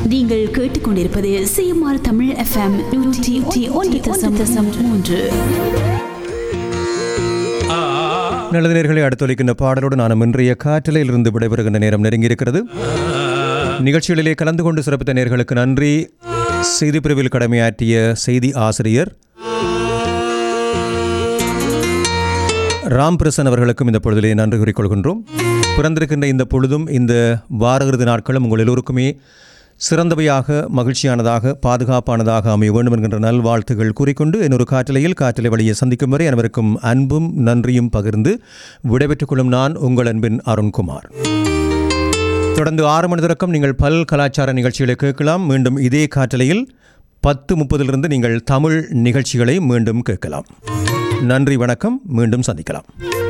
நீங்கள் கேட்டுக்கொண்டிருப்பது CMR Tamil FM நூற்றி ஒன்று தசம் தசம் மூன்று நல்லது நேர்களை அடுத்தொலிக்கின்ற பாடலோடு நான் இன்றைய காற்றலையில் இருந்து விடைபெறுகின்ற நேரம் நெருங்கியிருக்கிறது நிகழ்ச்சிகளிலே கலந்து கொண்டு சிறப்பித்த நேர்களுக்கு நன்றி செய்தி பிரிவில் கடமையாற்றிய செய்தி ஆசிரியர் ராம் பிரசன் அவர்களுக்கும் இந்த பொழுதிலே நன்றி கூறிக்கொள்கின்றோம் பிறந்திருக்கின்ற இந்த பொழுதும் இந்த வார இறுதி நாட்களும் உங்கள் எல்லோருக்குமே சிறந்தவையாக மகிழ்ச்சியானதாக பாதுகாப்பானதாக அமைய வேண்டும் என்கின்ற நல்வாழ்த்துகள் கூறிக்கொண்டு இன்னொரு காற்றலையில் காற்றலை வழியை சந்திக்கும் வரை அனைவருக்கும் அன்பும் நன்றியும் பகிர்ந்து விடைபெற்றுக் கொள்ளும் நான் உங்கள் அன்பின் அருண்குமார் தொடர்ந்து ஆறு மணி தொடக்கம் நீங்கள் பல் கலாச்சார நிகழ்ச்சிகளை கேட்கலாம் மீண்டும் இதே காற்றலையில் பத்து முப்பதிலிருந்து நீங்கள் தமிழ் நிகழ்ச்சிகளை மீண்டும் கேட்கலாம் நன்றி வணக்கம் மீண்டும் சந்திக்கலாம்